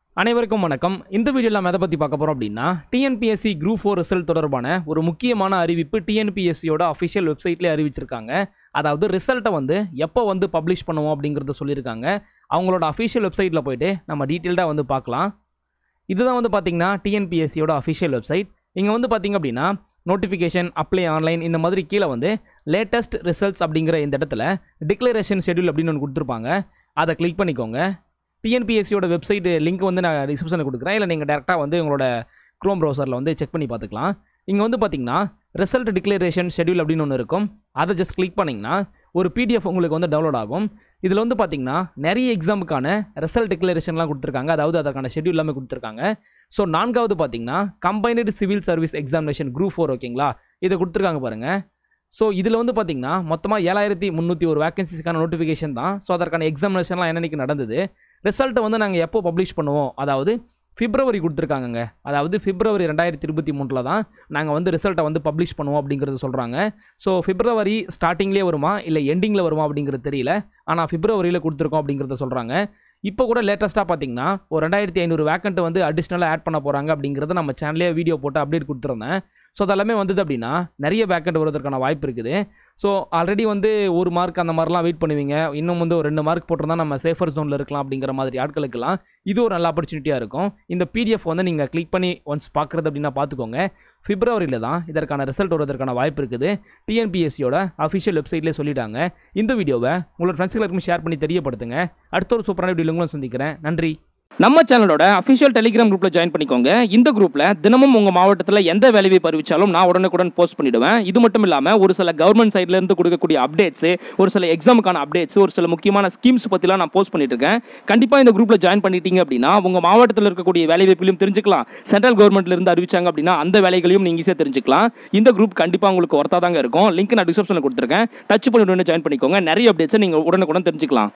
அனைவருக்கும் வணக்கம் இந்த வீடியோவில் நம்ம எதை பற்றி பார்க்க போகிறோம் அப்படின்னா டிஎன்பிஎஸ்சி குரூப் ஃபோர் ரிசல்ட் தொடர்பான ஒரு முக்கியமான அறிவிப்பு டிஎன்பிஎஸ்சியோட அஃபிஷியல் வெப்சைட்லேயே அறிவிச்சிருக்காங்க அதாவது ரிசல்ட்டை வந்து எப்போ வந்து பப்ளிஷ் பண்ணுவோம் அப்படிங்கிறத சொல்லியிருக்காங்க அவங்களோட அஃபிஷியல் வெப்சைட்டில் போயிட்டு நம்ம டீட்டெயில்டாக வந்து பார்க்கலாம் இதுதான் வந்து பார்த்திங்கன்னா டிஎன்பிஎஸ்சியோட அஃபிஷியல் வெப்சைட் இங்கே வந்து பார்த்திங்க அப்படின்னா நோட்டிஃபிகேஷன் அப்ளை ஆன்லைன் இந்த மாதிரி கீழே வந்து லேட்டஸ்ட் ரிசல்ட்ஸ் அப்படிங்கிற இந்த இடத்துல டிக்ளரேஷன் ஷெட்யூல் அப்படின்னு ஒன்று கொடுத்துருப்பாங்க அதை கிளிக் பண்ணிக்கோங்க டிஎன்பிஎஸ்சியோட வெப்சைட் லிங்க் வந்து நான் டிஸ்கிரிப்ஷனில் கொடுக்குறேன் இல்லை நீங்கள் டேரெக்டாக வந்து உங்களோட க்ரோம் ப்ரௌசரில் வந்து செக் பண்ணி பார்த்துக்கலாம் இங்கே வந்து பார்த்தீங்கன்னா ரிசல்ட் டிக்ளரேஷன் ஷெட்யூல் அப்படின்னு ஒன்று இருக்கும் அதை ஜஸ்ட் கிளிக் பண்ணிங்கன்னா ஒரு பிடிஎஃப் உங்களுக்கு வந்து டவுன்லோட் ஆகும் இதில் வந்து பார்த்தீங்கன்னா நிறைய எக்ஸாமுக்கான ரிசல்ட் டிக்ளரேஷன்லாம் கொடுத்துருக்காங்க அதாவது அதற்கான ஷெட்யூல் எல்லாமே கொடுத்துருக்காங்க ஸோ நான்காவது பார்த்தீங்கன்னா combined civil service examination group four ஓகேங்களா இதை கொடுத்துருக்காங்க பாருங்கள் ஸோ இதில் வந்து பார்த்தீங்கன்னா மொத்தமாக ஏழாயிரத்தி முந்நூற்றி ஒரு வேகன்சிஸ்க்கான நோட்டிஃபிகேஷன் தான் ஸோ அதற்கான எக்ஸாமினேஷன்லாம் என்னன்னைக்கு நடந்தது ரிசல்ட்டை வந்து நாங்கள் எப்போ பப்ளிஷ் பண்ணுவோம் அதாவது பிப்ரவரி கொடுத்துருக்காங்கங்க அதாவது பிப்ரவரி ரெண்டாயிரத்தி இருபத்தி மூணில் தான் நாங்கள் வந்து ரிசல்ட்டை வந்து பப்ளிஷ் பண்ணுவோம் அப்படிங்கிறது சொல்கிறாங்க ஸோ பிப்ரவரி ஸ்டார்டிங்லேயே வருமா இல்லை எண்டிங்கில் வருமா அப்படிங்கிறது தெரியல ஆனால் பிப்ரவரியில் கொடுத்துருக்கோம் அப்படிங்கிறத சொல்கிறாங்க இப்போ கூட லேட்டஸ்ட்டாக பார்த்தீங்கன்னா ஒரு ரெண்டாயிரத்தி ஐநூறு வேக்கண்ட் வந்து அடிஷ்னலாக ஆட் பண்ண போகிறாங்க அப்படிங்கிறத நம்ம சேனலே வீடியோ போட்டு அப்டேட் கொடுத்துருந்தேன் ஸோ அதெல்லாமே வந்தது அப்படின்னா நிறைய வேக்கண்ட் வருவதற்கான வாய்ப்பு இருக்குது ஸோ ஆல்ரெடி வந்து ஒரு மார்க் அந்த மாதிரிலாம் வெயிட் பண்ணுவீங்க இன்னும் வந்து ஒரு ரெண்டு மார்க் போட்டிருந்தா நம்ம சேஃபர் ஜோனில் இருக்கலாம் அப்படிங்கிற மாதிரி ஆட்களுக்கெல்லாம் இது ஒரு நல்ல ஆப்பர்ச்சுனிட்டியாக இருக்கும் இந்த பிடிஎஃப் வந்து நீங்கள் கிளிக் பண்ணி ஒன்ஸ் பார்க்குறது அப்படின்னா பார்த்துக்கோங்க பிப்ரவரியில் தான் இதற்கான ரிசல்ட் வருவதற்கான வாய்ப்பு இருக்குது டிஎன்பிஎஸ்சியோட அஃபிஷியல் வெப்சைட்லேயே சொல்லிட்டாங்க இந்த வீடியோவை உங்களோட ஃப்ரெண்ட்ஸுகளுக்கும் ஷேர் பண்ணி தெரியப்படுத்துங்க அடுத்த ஒரு சூப்பரான வீடியோ உங்களும் சந்திக்கிறேன் நன்றி நம்ம சேனலோட அஃபிஷியல் டெலிகிராம் குரூப்பில் ஜாயின் பண்ணிக்கோங்க இந்த குரூப்பில் தினமும் உங்கள் மாவட்டத்தில் எந்த வேலையை அறிவிச்சாலும் நான் உடனுக்குடன் போஸ்ட் பண்ணிடுவேன் இது மட்டும் இல்லாமல் ஒரு சில கவர்மெண்ட் சைட்லேருந்து கொடுக்கக்கூடிய அப்டேட்ஸு ஒரு சில எக்ஸாமுக்கான அப்டேட்ஸ் ஒரு சில முக்கியமான ஸ்கீம்ஸ் பற்றிலாம் நான் போஸ்ட் பண்ணிட்டு இருக்கேன் கண்டிப்பாக இந்த குரூப்பில் ஜாயின் பண்ணிட்டீங்க அப்படின்னா உங்கள் மாவட்டத்தில் இருக்கக்கூடிய வேலை வாய்ப்புகளையும் தெரிஞ்சுக்கலாம் சென்ட்ரல் கவர்மெண்ட்லேருந்து அறிவிச்சாங்க அப்படின்னா அந்த வேலைகளையும் நீங்கள் ஈஸியாக தெரிஞ்சுக்கலாம் இந்த குரூப் கண்டிப்பாக உங்களுக்கு ஒர்த்தாக தாங்க இருக்கும் லிங்க் நான் டிஸ்கிரிப்ஷனில் கொடுத்துருக்கேன் டச் பண்ணி உடனே ஜாயின் பண்ணிக்கோங்க நிறைய அப்டேட்ஸை நீங்கள் உடனுக்குடன் தெரிஞ்சுக்கலாம்